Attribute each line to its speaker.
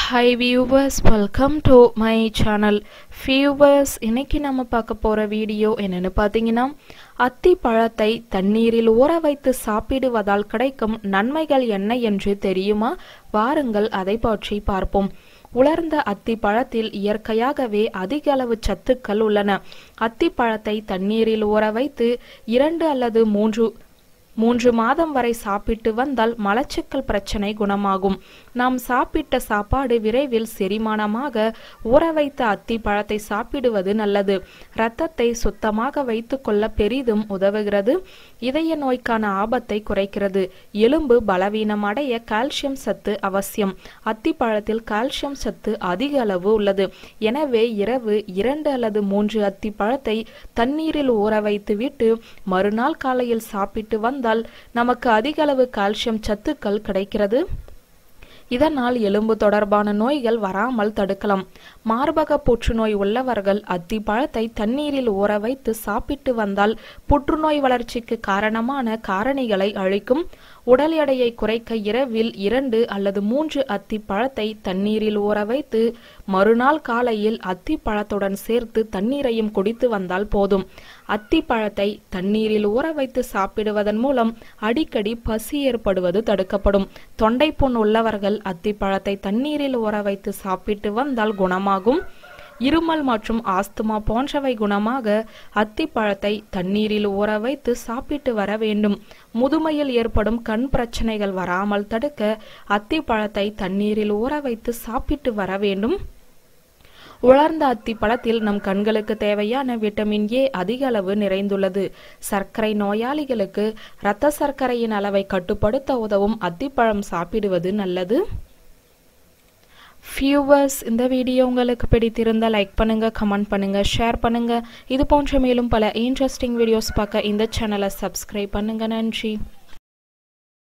Speaker 1: hi viewers welcome to my channel viewers இன்னைக்கு நம்ம பார்க்க போகிற வீடியோ என்னன்னு பார்த்தீங்கன்னா அத்தி பழத்தை தண்ணீரில் ஊற வைத்து சாப்பிடுவதால் கிடைக்கும் நன்மைகள் என்ன என்று தெரியுமா வாருங்கள் அதை பற்றி பார்ப்போம் உலர்ந்த அத்தி பழத்தில் இயற்கையாகவே அதிக அளவு சத்துக்கள் உள்ளன அத்தி பழத்தை தண்ணீரில் ஊற வைத்து இரண்டு அல்லது மூன்று மூன்று மாதம் வரை சாப்பிட்டு வந்தால் மலச்சிக்கல் பிரச்சனை குணமாகும் நாம் சாப்பிட்ட சாப்பாடு விரைவில் செரிமானமாக ஊற வைத்த அத்தி பழத்தை சாப்பிடுவது நல்லது இரத்தத்தை சுத்தமாக வைத்துக்கொள்ள பெரிதும் உதவுகிறது இதய நோய்க்கான ஆபத்தை குறைக்கிறது எலும்பு பலவீனம் அடைய கால்சியம் சத்து அவசியம் அத்தி பழத்தில் கால்சியம் சத்து அதிக அளவு உள்ளது எனவே இரவு இரண்டு அல்லது மூன்று அத்தி பழத்தை தண்ணீரில் ஊற வைத்து விட்டு மறுநாள் காலையில் சாப்பிட்டு வந்தால் நமக்கு அதிக அளவு கால்சியம் சத்துக்கள் கிடைக்கிறது இதனால் எலும்பு தொடர்பான நோய்கள் வராமல் தடுக்கலாம் மார்பக புற்றுநோய் உள்ளவர்கள் அத்தி பழத்தை தண்ணீரில் ஊற வைத்து சாப்பிட்டு வந்தால் புற்றுநோய் வளர்ச்சிக்கு காரணமான காரணிகளை அழிக்கும் உடல் எடையை குறைக்க இரவில் இரண்டு அல்லது மூன்று அத்தி பழத்தை தண்ணீரில் ஊற வைத்து மறுநாள் காலையில் அத்தி பழத்துடன் சேர்த்து தண்ணீரையும் குடித்து வந்தால் போதும் அத்தி பழத்தை தண்ணீரில் ஊற வைத்து சாப்பிடுவதன் மூலம் அடிக்கடி பசி ஏற்படுவது தடுக்கப்படும் தொண்டைப்புண் உள்ளவர்கள் அத்தி பழத்தை தண்ணீரில் ஊற வைத்து சாப்பிட்டு வந்தால் குணமாகும் இருமல் மற்றும் ஆஸ்துமா போன்றவை குணமாக அத்திப்பழத்தை தண்ணீரில் ஊற வைத்து சாப்பிட்டு வர வேண்டும் முதுமையில் ஏற்படும் கண் பிரச்சனைகள் வராமல் தடுக்க அத்திப்பழத்தை தண்ணீரில் ஊற வைத்து சாப்பிட்டு வர வேண்டும் உலர்ந்த அத்தி பழத்தில் நம் கண்களுக்கு தேவையான விட்டமின் ஏ அதிக அளவு நிறைந்துள்ளது சர்க்கரை நோயாளிகளுக்கு இரத்த சர்க்கரையின் அளவை கட்டுப்படுத்த உதவும் அத்திப்பழம் சாப்பிடுவது நல்லது வியூவர்ஸ் இந்த வீடியோ உங்களுக்கு பிடித்திருந்தால் லைக் பண்ணுங்க கமெண்ட் பண்ணுங்க ஷேர் பண்ணுங்க இது போன்ற மேலும் பல இன்ட்ரெஸ்டிங் வீடியோஸ் பார்க்க இந்த சேனலை சப்ஸ்கிரைப் பண்ணுங்க நன்றி